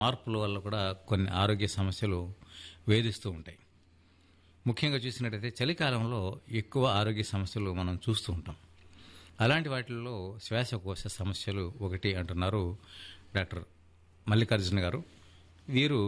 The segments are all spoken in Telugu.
మార్పుల వల్ల కూడా కొన్ని ఆరోగ్య సమస్యలు వేధిస్తూ ఉంటాయి ముఖ్యంగా చూసినట్టయితే చలికాలంలో ఎక్కువ ఆరోగ్య సమస్యలు మనం చూస్తూ ఉంటాం అలాంటి వాటిల్లో శ్వాసకోశ సమస్యలు ఒకటి అంటున్నారు డాక్టర్ మల్లికార్జున గారు వీరు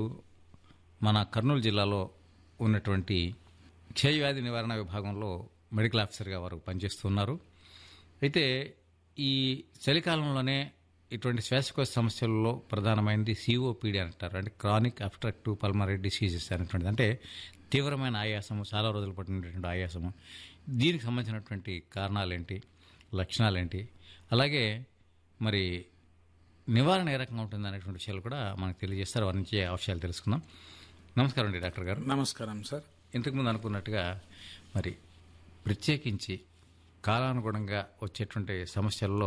మన కర్నూలు జిల్లాలో ఉన్నటువంటి క్షయవ్యాధి నివారణ విభాగంలో మెడికల్ ఆఫీసర్గా వారు పనిచేస్తున్నారు అయితే ఈ చలికాలంలోనే ఇటువంటి శ్వాసకోశ సమస్యల్లో ప్రధానమైనది సిఓపిడి అంటారు అంటే క్రానిక్ అబ్స్ట్రక్టివ్ పల్మరీ డిసీజెస్ అనేటువంటిది అంటే తీవ్రమైన ఆయాసము చాలా రోజులు పట్టినటువంటి ఆయాసము దీనికి సంబంధించినటువంటి కారణాలేంటి లక్షణాలేంటి అలాగే మరి నివారణ ఏ రకంగా ఉంటుంది అనేటువంటి విషయాలు కూడా మనకు తెలియజేస్తారు వారి నుంచి ఆ విషయాలు తెలుసుకుందాం నమస్కారం అండి డాక్టర్ గారు నమస్కారం సార్ ఇంతకుముందు అనుకున్నట్టుగా మరి ప్రత్యేకించి కాలానుగుణంగా వచ్చేటువంటి సమస్యల్లో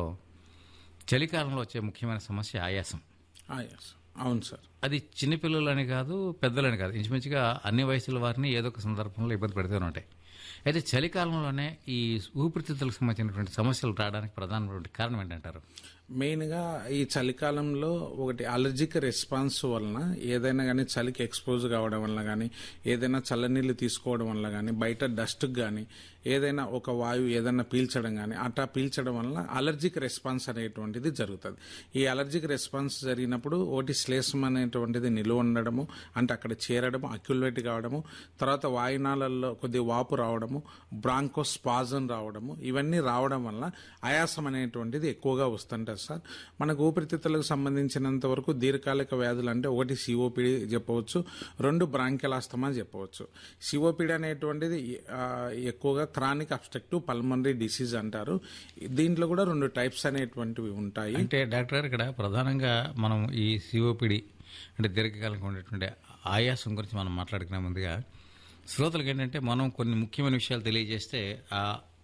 చలికాలంలో వచ్చే ముఖ్యమైన సమస్య ఆయాసం ఆ, yes. అవును సార్ అది చిన్నపిల్లలని కాదు పెద్దలని కాదు ఇంచుమించుగా అన్ని వయసుల వారిని ఏదో ఒక సందర్భంలో ఇబ్బంది పెడుతూనే ఉంటాయి అయితే చలికాలంలోనే ఈ ఊపిరితిత్తులకు సంబంధించినటువంటి సమస్యలు రావడానికి ప్రధానమైనటువంటి కారణం ఏంటంటారు మెయిన్గా ఈ చలికాలంలో ఒకటి అలర్జిక్ రెస్పాన్స్ వలన ఏదైనా కానీ చలికి ఎక్స్పోజ్ కావడం వల్ల కానీ ఏదైనా చల్లనీళ్ళు తీసుకోవడం వల్ల కానీ బయట డస్ట్కి కానీ ఏదైనా ఒక వాయువు ఏదైనా పీల్చడం కానీ అట్లా పీల్చడం వల్ల అలర్జిక్ రెస్పాన్స్ అనేటువంటిది జరుగుతుంది ఈ అలర్జిక్ రెస్పాన్స్ జరిగినప్పుడు ఒకటి శ్లేషం అనేటువంటిది నిలువ ఉండడము అంటే అక్కడ చేరడము అక్యులేట్ కావడము తర్వాత వాయునాళల్లో కొద్ది వాపు రావడము బ్రాంకోస్పాజన్ రావడము ఇవన్నీ రావడం వల్ల ఆయాసం అనేటువంటిది ఎక్కువగా వస్తుంటుంది సార్ మనకు ఊపిరితిత్తులకు సంబంధించినంత వరకు దీర్ఘకాలిక వ్యాధులు అంటే ఒకటి సిఓపిడి చెప్పవచ్చు రెండు బ్రాంకెలాస్తమా చెప్పవచ్చు సిఓపిడి అనేటువంటిది ఆ, ఎక్కువగా క్రానిక్ అబ్స్ట్రక్టివ్ పల్మనరీ డిసీజ్ అంటారు దీంట్లో కూడా రెండు టైప్స్ అనేటువంటివి ఉంటాయి అంటే డాక్టర్ గారు ఇక్కడ ప్రధానంగా మనం ఈ సిఓపిడి అంటే దీర్ఘకాలంగా ఉండేటువంటి ఆయాసం గురించి మనం మాట్లాడుకునే ముందుగా శ్రోతలకు ఏంటంటే మనం కొన్ని ముఖ్యమైన విషయాలు తెలియజేస్తే ఆ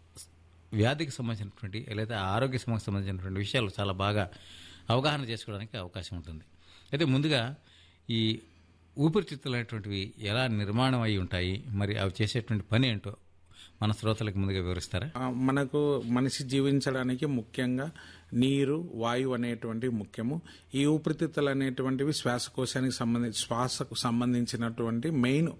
వ్యాధికి సంబంధించినటువంటి లేదా ఆరోగ్య సమస్యకు సంబంధించినటువంటి విషయాలు చాలా బాగా అవగాహన చేసుకోవడానికి అవకాశం ఉంటుంది అయితే ముందుగా ఈ ఊపిరితిత్తులు అనేటువంటివి ఎలా నిర్మాణం అయి ఉంటాయి మరి అవి చేసేటువంటి పని ఏంటో మన శ్రోతలకు ముందుగా వివరిస్తారా ఆ, మనకు మనిషి జీవించడానికి ముఖ్యంగా నీరు వాయువు అనేటువంటివి ముఖ్యము ఈ ఊపిరితిత్తులు అనేటువంటివి శ్వాసకోశానికి సంబంధించి శ్వాసకు సంబంధించినటువంటి మెయిన్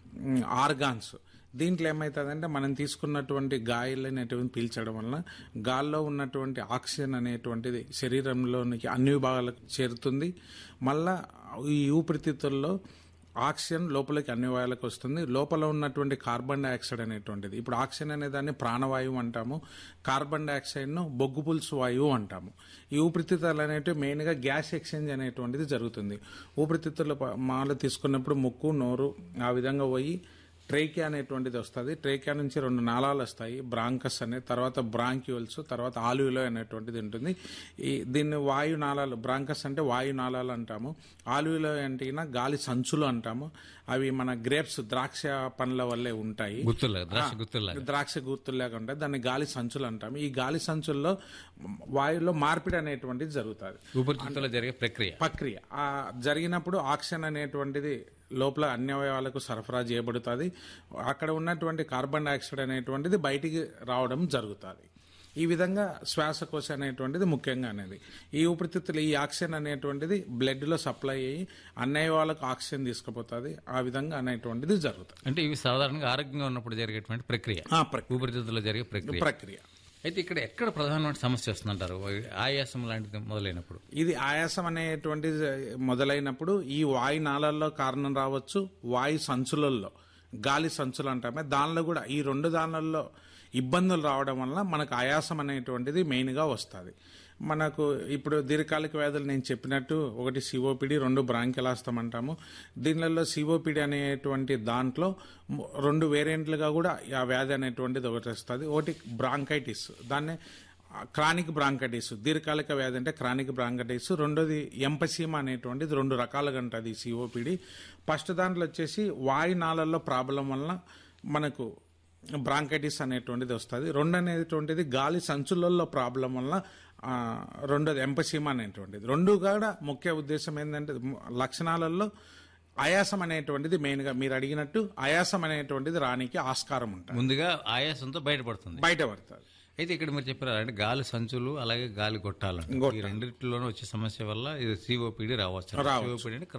ఆర్గాన్స్ దీంట్లో ఏమవుతుందంటే మనం తీసుకున్నటువంటి గాయాలు అనేటువంటి పీల్చడం వలన గాల్లో ఉన్నటువంటి ఆక్సిజన్ అనేటువంటిది శరీరంలోనికి అన్ని విభాగాలకు చేరుతుంది మళ్ళా ఈ ఊపిరితిత్తుల్లో ఆక్సిజన్ లోపలికి అన్ని వాయువులకు వస్తుంది లోపల ఉన్నటువంటి కార్బన్ డైఆక్సైడ్ అనేటువంటిది ఇప్పుడు ఆక్సిజన్ అనే దాన్ని ప్రాణవాయువు అంటాము కార్బన్ డైఆక్సైడ్ను బొగ్గు పులుసు వాయువు అంటాము ఈ ఊపిరితిత్తులు అనేటివి మెయిన్గా గ్యాస్ ఎక్స్చేంజ్ అనేటువంటిది జరుగుతుంది ఊపిరితిత్తులు ప- మాలో తీసుకున్నప్పుడు ముక్కు నోరు ఆ విధంగా పోయి ట్రేకియా అనేటువంటిది వస్తుంది ట్రేకియా నుంచి రెండు నాళాలు వస్తాయి బ్రాంకస్ అనే తర్వాత బ్రాంక్యూల్స్ తర్వాత ఆలువిలో అనేటువంటిది ఉంటుంది ఈ దీన్ని వాయు నాళాలు బ్రాంకస్ అంటే వాయు నాళాలు అంటాము ఆలువిలో అంటే గాలి సంచులు అంటాము అవి మన గ్రేప్స్ ద్రాక్ష పండ్ల వల్లే ఉంటాయి గుర్తుల్లా ద్రాక్ష గుర్తుల్లా ద్రాక్ష గుర్తులాగా ఉంటాయి దాన్ని గాలి సంచులు అంటాము ఈ గాలి సంచుల్లో వాయువులో మార్పిడి అనేటువంటిది జరుగుతుంది ఊపిరితిత్తులో జరిగే ప్రక్రియ ప్రక్రియ ఆ జరిగినప్పుడు ఆక్సిజన్ అనేటువంటిది లోపల అన్ని అవయవాలకు సరఫరా చేయబడుతుంది అక్కడ ఉన్నటువంటి కార్బన్ డైఆక్సైడ్ అనేటువంటిది బయటికి రావడం జరుగుతుంది ఈ విధంగా శ్వాసకోశ అనేటువంటిది ముఖ్యంగా అనేది ఈ ఊపిరితిత్తులు ఈ ఆక్సిజన్ అనేటువంటిది బ్లడ్లో సప్లై అయ్యి అన్ని అవయవాలకు ఆక్సిజన్ తీసుకుపోతుంది ఆ విధంగా అనేటువంటిది జరుగుతుంది అంటే ఇవి సాధారణంగా ఆరోగ్యంగా ఉన్నప్పుడు జరిగేటువంటి ప్రక్రియ ఆ ప్రక్రియ ఊపిరితిత్తుల్లో జరిగే ప్రక్రియ ప్రక్రియ అయితే ఇక్కడ ఎక్కడ ప్రధానమైన సమస్య వస్తుందంటారు ఆయాసం లాంటిది మొదలైనప్పుడు ఇది ఆయాసం అనేటువంటిది మొదలైనప్పుడు ఈ వాయు నాళాల్లో కారణం రావచ్చు వాయు సంచులలో గాలి సంచులు అంటామే దానిలో కూడా ఈ రెండు దానిలలో ఇబ్బందులు రావడం వల్ల మనకు ఆయాసం అనేటువంటిది మెయిన్గా వస్తుంది మనకు ఇప్పుడు దీర్ఘకాలిక వ్యాధులు నేను చెప్పినట్టు ఒకటి సిఓపిడి రెండు బ్రాంకెలాస్తం అంటాము దీనిలలో సిఓపిడి అనేటువంటి దాంట్లో ము- రెండు వేరియంట్లుగా కూడా ఆ వ్యాధి అనేటువంటిది ఒకటి వస్తుంది ఒకటి బ్రాంకైటిస్ దాన్ని క్రానిక్ బ్రాంకైటిస్ దీర్ఘకాలిక వ్యాధి అంటే క్రానిక్ బ్రాంకైటిస్ రెండోది ఎంపసీమా అనేటువంటిది రెండు రకాలుగా ఉంటుంది సిఓపిడి ఫస్ట్ దాంట్లో వచ్చేసి వాయు నాళల్లో ప్రాబ్లం వల్ల మనకు బ్రాంకైటిస్ అనేటువంటిది వస్తుంది రెండు అనేటువంటిది గాలి సంచులలో ప్రాబ్లం వల్ల ఆ, రెండోది ఎంపసీమా అనేటువంటిది రెండు కూడా ముఖ్య ఉద్దేశం ఏంటంటే ము- లక్షణాలలో ఆయాసం అనేటువంటిది మెయిన్గా మీరు అడిగినట్టు ఆయాసం అనేటువంటిది రానికి ఆస్కారం ఉంటుంది ముందుగా ఆయాసంతో బయటపడుతుంది బయటపడుతుంది అయితే ఇక్కడ మీరు చెప్పారు అంటే గాలి సంచులు అలాగే గాలి గొట్టాలు ఈ రెండింటిలోనూ వచ్చే సమస్య వల్ల ఇది సిఓపిడి రావచ్చు రావచ్చు. సిఓపిడి అంటే